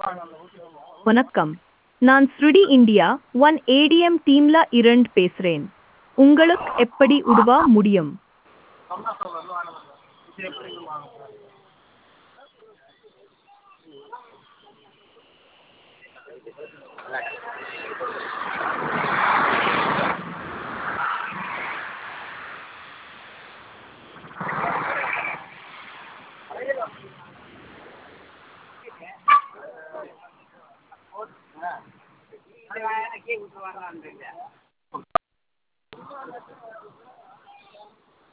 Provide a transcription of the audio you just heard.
வணக்கம் நான் ஸ்ருடி இந்தியா ஒன் ஏடிஎம் டீம்ல இருந்து பேசுறேன் உங்களுக்கு எப்படி உதவ முடியும்